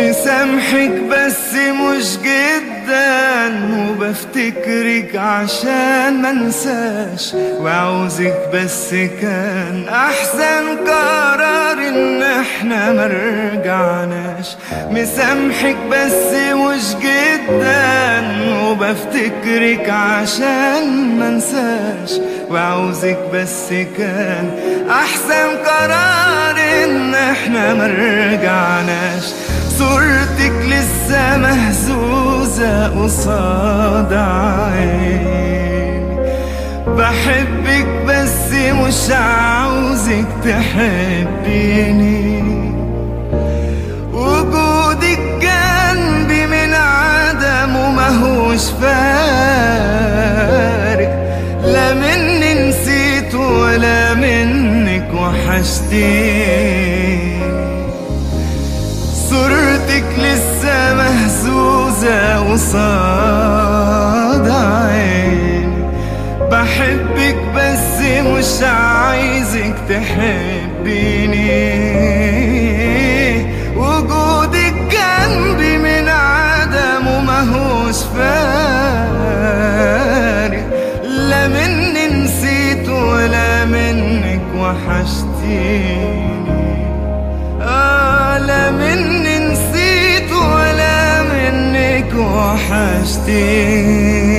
مسامحك بس مش جدا وبفتكرك عشان منساش وعاوزك بس كان احسن قرار ان احنا مرجعناش مسامحك بس مش جدا وبفتكرك عشان منساش وعاوزك بس كان احسن قرار ان احنا مرجعناش صورتك لسه مهزوزة قصاد عيني بحبك بس مش عاوزك تحبيني وجودك جنبي من عدمه ماهوش فارق لا مني نسيت ولا منك وحشتيني صورتك لسه مهزوزة قصاد عيني بحبك بس مش عايزك تحبيني وجودك جنبي من عدمه ماهوش فارق لا مني نسيت ولا منك وحشتيني آه لا مني نسيت ولا منك وحشتيني